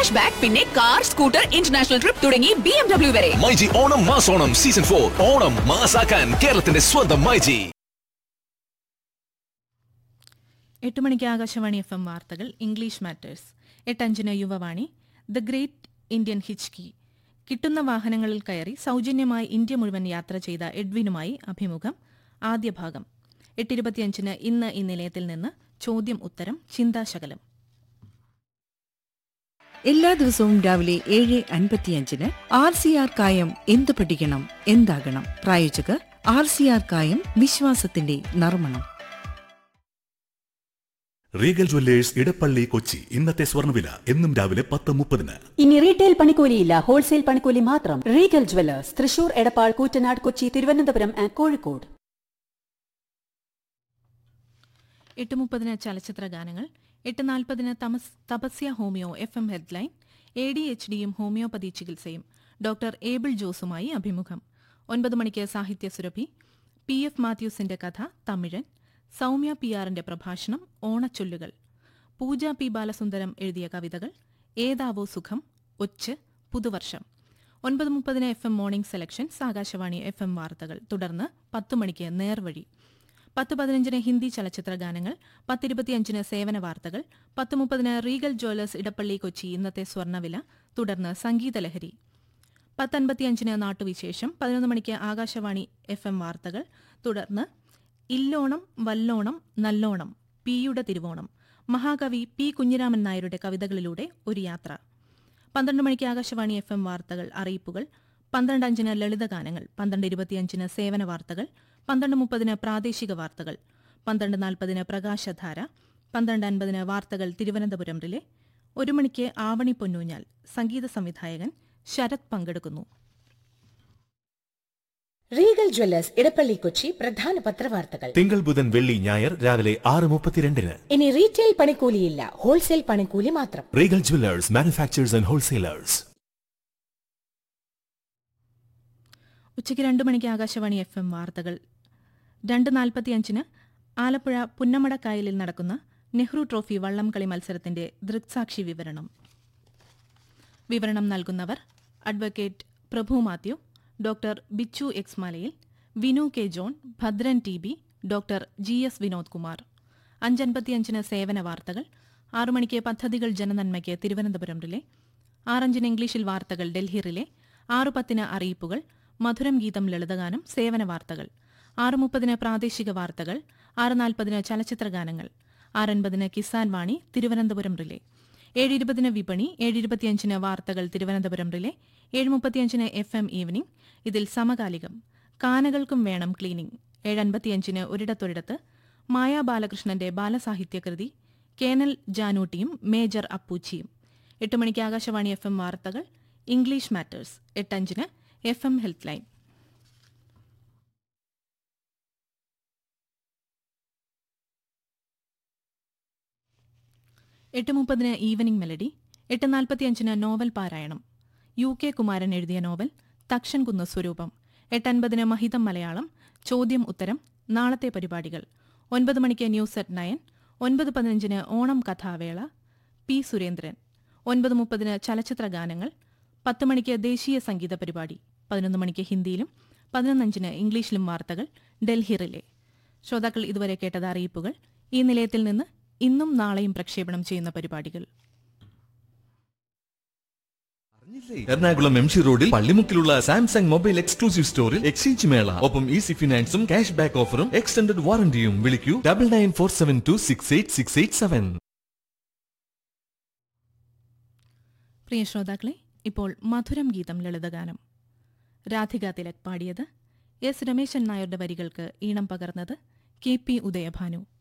cash back പിന്നെ car scooter international trip തുടങ്ങി B M W വരെ മൈജി ഓണം മാസോണം സീസൺ ഫോർ ഓണം മാസാക്കാൻ കേരളത്തിന്റെ സ്വന്തം മൈജി എട്ട് മണിക്ക് ആകാശവാണി എഫ് എം വാർത്തകൾ ഇംഗ്ലീഷ് മാറ്റേഴ്സ് എട്ടഞ്ചിന് Yuvavani the great Indian hitchhike കിട്ടുന്ന വാഹനങ്ങളിൽ കയറി സൗജന്യമായി ഇന്ത്യ മുഴുവൻ യാത്ര ചെയ്ത എഡ്വിനുമായി അഭിമുഖം ആദ്യ ഭാഗം എട്ടിരുപത്തിയഞ്ചിന് ഇന്ന് ഈ നിലയത്തിൽ നിന്ന് ചോദ്യം ഉത്തരം ചിന്താശകലം എല്ലാ ദിവസവും രാവിലെ ഏഴ് അൻപത്തിയഞ്ചിന് ആർ സി ആർ കായം എന്ത് പഠിക്കണം എന്താകണം പ്രായോജകർ ആർ സി ആർ കായം വിശ്വാസത്തിന്റെ നർമ്മണം റീഗൽ ജ്വല്ലേഴ്സ് ഇടപ്പള്ളി കൊച്ചി ഇന്നത്തെ സ്വർണ്ണവില എന്നും രാവിലെ പത്ത് മുപ്പതിന് ഇനി റീറ്റെയിൽ പണിക്കൂലിയില്ല ഹോൾസെയിൽ പണിക്കൂലി മാത്രം regal jewellers Thrissur Edappal Koottanad Kochi Thiruvananthapuram and Kozhikode എട്ട് മുപ്പതിന് ചലച്ചിത്ര ഗാനങ്ങൾ എട്ട് നാൽപ്പതിന് തമസ് തപസ്യ homeo F M headline A D H ഡിയും ഹോമിയോപ്പതി ചികിത്സയും ഡോക്ടർ ഏബിൾ ജോസുമായി അഭിമുഖം ഒൻപത് മണിക്ക് സാഹിത്യ സുരഭി പി എഫ് മാത്യൂസിന്റെ കഥ തമിഴൻ സൗമ്യ പി ആറിന്റെ പ്രഭാഷണം ഓണച്ചൊല്ലുകൾ പൂജ പി ബാലസുന്ദരം എഴുതിയ കവിതകൾ ഏതാവോ സുഖം ഒച്ച് പുതുവർഷം ഒൻപത് മുപ്പതിന് F M morning selections Akashvani F M വാർത്തകൾ തുടർന്ന് പത്ത് മണിക്ക് നേർവഴി പത്ത് പതിനഞ്ചിന് ഹിന്ദി ചലച്ചിത്ര ഗാനങ്ങൾ പത്തിരുപത്തിയഞ്ചിന് സേവന വാർത്തകൾ പത്ത് മുപ്പതിന് റീഗൽ ജ്വല്ലേഴ്സ് ഇടപ്പള്ളി കൊച്ചി ഇന്നത്തെ സ്വർണ്ണവില തുടർന്ന് സംഗീതലഹരി പത്തൻപത്തിയഞ്ചിന് നാട്ടുവിശേഷം പതിനൊന്ന് മണിക്ക് ആകാശവാണി എഫ് എം വാർത്തകൾ തുടർന്ന് ഇല്ലോണം വല്ലോണം നല്ലോണം പിയുടെ തിരുവോണം മഹാകവി പി കുഞ്ഞിരാമൻ നായരുടെ കവിതകളിലൂടെ ഒരു യാത്ര പന്ത്രണ്ട് മണിക്ക് ആകാശവാണി എഫ് എം വാർത്തകൾ അറിയിപ്പുകൾ പന്ത്രണ്ട് അഞ്ചിന് ലളിതഗാനങ്ങൾ പന്ത്രണ്ട് ഇരുപത്തിയഞ്ചിന് സേവന വാർത്തകൾ പന്ത്രണ്ട് മുപ്പതിന് പ്രാദേശിക വാർത്തകൾ പന്ത്രണ്ട് നാൽപ്പതിന് പ്രകാശധാര പന്ത്രണ്ട് അൻപതിന് വാർത്തകൾ തിരുവനന്തപുരം റിലെ ഒരു മണിക്ക് ആവണി പൊന്നൂഞ്ഞാൽ സംഗീത സംവിധായകൻ ശരത് പങ്കെടുക്കുന്നു റീഗൽ ജ്വല്ലേഴ്സ് ഇടപ്പള്ളി കൊച്ചി പ്രധാന പത്രവാർത്തകൾ തിങ്കൾ ബുധൻ വെള്ളി ഞായർ രാവിലെ ആറ് മുപ്പത്തിരണ്ടിന് ഇനി റീറ്റെയിൽ പണിക്കൂലിയില്ല ഹോൾസെയിൽ പണിക്കൂലി മാത്രം regal jewellers manufacturers and wholesalers ഉച്ചയ്ക്ക് രണ്ട് മണിക്ക് ആകാശവാണി എഫ് എം വാർത്തകൾ രണ്ട് നാൽപ്പത്തിയഞ്ചിന് ആലപ്പുഴ പുന്നമടക്കായലിൽ നടക്കുന്ന നെഹ്റു ട്രോഫി വള്ളംകളി മത്സരത്തിന്റെ ദൃക്സാക്ഷി വിവരണം വിവരണം നൽകുന്നവർ advocate Prabhu Mathew doctor Bichu X Malayil Vinu K John Bhadran T B doctor G S Vinod Kumar അഞ്ചൻപത്തിയഞ്ചിന് സേവന വാർത്തകൾ ആറു മണിക്ക് പദ്ധതികൾ ജനനന്മയ്ക്ക് തിരുവനന്തപുരം റിലെ ആറഞ്ചിന് ഇംഗ്ലീഷിൽ വാർത്തകൾ ഡൽഹി റിലെ ആറു പത്തിന് അറിയിപ്പുകൾ മധുരം ഗീതം ലളിതഗാനം സേവന വാർത്തകൾ ആറ് മുപ്പതിന് പ്രാദേശിക വാർത്തകൾ ആറ് നാൽപ്പതിന് ചലച്ചിത്ര ഗാനങ്ങൾ ആറൻപതിന് കിസാൻ വാണി തിരുവനന്തപുരം റിലെ ഏഴ് ഇരുപതിന് വിപണി ഏഴ് ഇരുപത്തിയഞ്ചിന് വാർത്തകൾ തിരുവനന്തപുരം റിലെ ഏഴ് മുപ്പത്തിയഞ്ചിന് എഫ് എം ഈവനിംഗ് ഇതിൽ സമകാലികം കാനകൾക്കും വേണം ക്ലീനിംഗ് ഏഴ് അൻപത്തിയഞ്ചിന് ഒരിടത്തൊരിടത്ത് മായാ ബാലകൃഷ്ണന്റെ ബാലസാഹിത്യകൃതി കേനൽ ജാനൂട്ടിയും മേജർ അപ്പൂച്ചിയും എട്ട് മണിക്ക് ആകാശവാണി എഫ് എം വാർത്തകൾ ഇംഗ്ലീഷ് മാറ്റേഴ്സ് എട്ടഞ്ചിന് എഫ് എം ഹെൽത്ത് ലൈൻ എട്ട് മുപ്പതിന് ഈവനിംഗ് മെലഡി എട്ട് നാൽപ്പത്തിയഞ്ചിന് നോവൽ പാരായണം യു കെ കുമാരൻ എഴുതിയ നോവൽ തക്ഷൻ കുന്ന് സ്വരൂപം എട്ടൻപതിന് മഹിതം മലയാളം ചോദ്യം ഉത്തരം നാളത്തെ പരിപാടികൾ ഒൻപത് മണിക്ക് ന്യൂസ് അറ്റ് നയൻ ഒൻപത് പതിനഞ്ചിന് ഓണം കഥാവേള പി സുരേന്ദ്രൻ ഒൻപത് മുപ്പതിന് ചലച്ചിത്ര ഗാനങ്ങൾ പത്ത് മണിക്ക് ദേശീയ സംഗീത പരിപാടി പതിനൊന്ന് മണിക്ക് ഹിന്ദിയിലും പതിനൊന്നഞ്ചിന് ഇംഗ്ലീഷിലും വാർത്തകൾ ഡൽഹി റിലേ ശ്രോതാക്കൾ ഇതുവരെ കേട്ടത് അറിയിപ്പുകൾ ഈ നിലയത്തിൽ നിന്ന് ഇന്നും നാളെയും പ്രക്ഷേപണം ചെയ്യുന്ന പരിപാടികൾ എറണാകുളം എം ജി റോഡിൽ പള്ളിമുക്കിലുള്ള സാംസങ് മൊബൈൽ എക്സ്ക്ലൂസീവ് സ്റ്റോറിൽ എക്സ്ചേഞ്ച് മേള ഒപ്പം ഈസി ഫിനാൻസും ക്യാഷ് ബാക്ക് ഓഫറും എക്സ്റ്റൻഡഡ് വാറന്റിയും വിളിക്കൂ double nine four seven two six eight six eight seven പ്രിയ ശ്രോതാക്കളെ ഇപ്പോൾ മധുരം ഗീതം ലളിതഗാനം രാധിക തിലക് പാടിയത് എസ് രമേശൻ നായരുടെ വരികൾക്ക് ഈണം പകർന്നത് കെ പി ഉദയഭാനു